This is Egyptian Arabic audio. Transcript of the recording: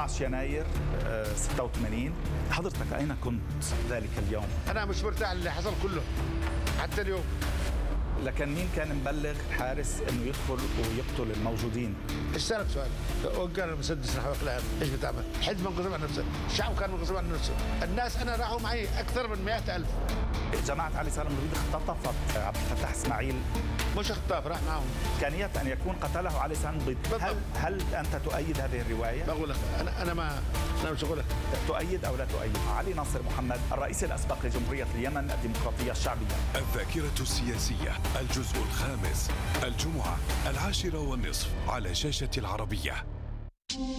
15 يناير آه، 86 حضرتك أين كنت ذلك اليوم؟ انا مش مرتاح اللي حصل كله حتى اليوم لكن مين كان مبلغ الحارس انه يدخل ويقتل الموجودين؟ اسالك سؤال وقع المسدس نحو العام ايش بتعمل؟ حد منقسم عن نفسه، الشعب كان منقسم عن نفسه، الناس انا راحوا معي اكثر من مئة ألف جماعة علي سالم نريد اختطفت عبد الفتاح اسماعيل مش اختطاف راح معهم إمكانية أن يكون قتله علي سالم ضد بالضبط. هل, هل أنت تؤيد هذه الرواية؟ بقول لك انا انا ما انا مش اقول لك تؤيد أو لا تؤيد؟ علي ناصر محمد الرئيس الأسبق لجمهورية اليمن الديمقراطية الشعبية الذاكرة السياسية الجزء الخامس الجمعة العاشرة والنصف على شاشة العربية